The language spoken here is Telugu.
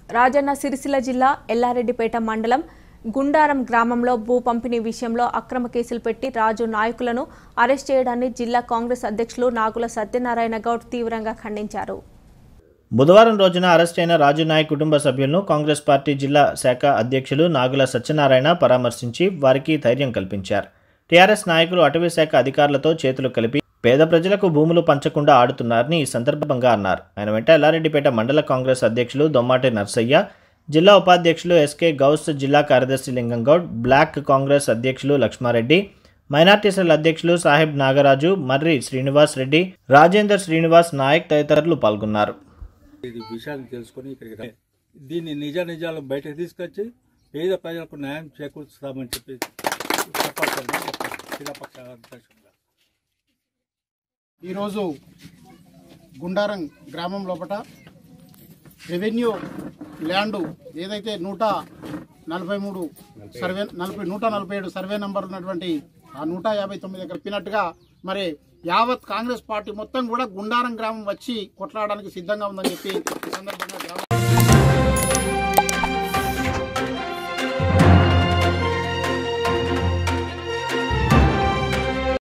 రాజన్న సిరిసిల్ల జిల్లా ఎల్లారెడ్డిపేట మండలం గుండారం గ్రామంలో భూ పంపిణీ విషయంలో అక్రమ కేసులు పెట్టి రాజు నాయకులను అరెస్ట్ చేయడాన్ని జిల్లా కాంగ్రెస్ అధ్యక్షులు నాగుల సత్యనారాయణ గౌడ్ తీవ్రంగా ఖండించారు బుధవారం రోజున అరెస్ట్ అయిన రాజు నాయక్ కుటుంబ సభ్యులను కాంగ్రెస్ పార్టీ జిల్లా శాఖ అధ్యక్షులు నాగుల సత్యనారాయణ పరామర్శించి వారికి ధైర్యం కల్పించారు టీఆర్ఎస్ నాయకులు అటవీ శాఖ అధికారులతో చేతులు కలిపి పేద ప్రజలకు భూములు పంచకుండా ఆడుతున్నారని ఈ సందర్భంగా అన్నారు ఆయన వెంట ఎల్లారెడ్డిపేట మండల కాంగ్రెస్ అధ్యక్షులు దొమ్మాటి నర్సయ్య జిల్లా ఉపాధ్యక్షులు ఎస్కే గౌస్ జిల్లా కార్యదర్శి లింగంగౌడ్ బ్లాక్ కాంగ్రెస్ అధ్యక్షులు లక్ష్మారెడ్డి మైనార్టీ సెల్ అధ్యక్షులు సాహెబ్ నాగరాజు మర్రి శ్రీనివాస్ రెడ్డి రాజేందర్ శ్రీనివాస్ నాయక్ తదితరులు పాల్గొన్నారు ఇది విషయాలు తెలుసుకొని ఇక్కడికి రా దీన్ని నిజ నిజాలు బయటకు తీసుకొచ్చి పేద ప్రజలకు న్యాయం చేకూర్చుతామని చెప్పి చెప్పాలని శిలాపక్ష అధ్యక్షుడుగా ఈరోజు గుండారం గ్రామం లోపల రెవెన్యూ ల్యాండ్ ఏదైతే నూట నలభై మూడు సర్వే నలభై నూట నలభై ఏడు సర్వే నంబర్ ఉన్నటువంటి ఆ నూట యాభై తొమ్మిది దగ్గర పినట్టుగా మరి యావత్ కాంగ్రెస్ పార్టీ మొత్తం కూడా గుండారం గ్రామం వచ్చి కొట్లాడడానికి సిద్ధంగా ఉందని చెప్పి ఈ సందర్భంగా గ్రామ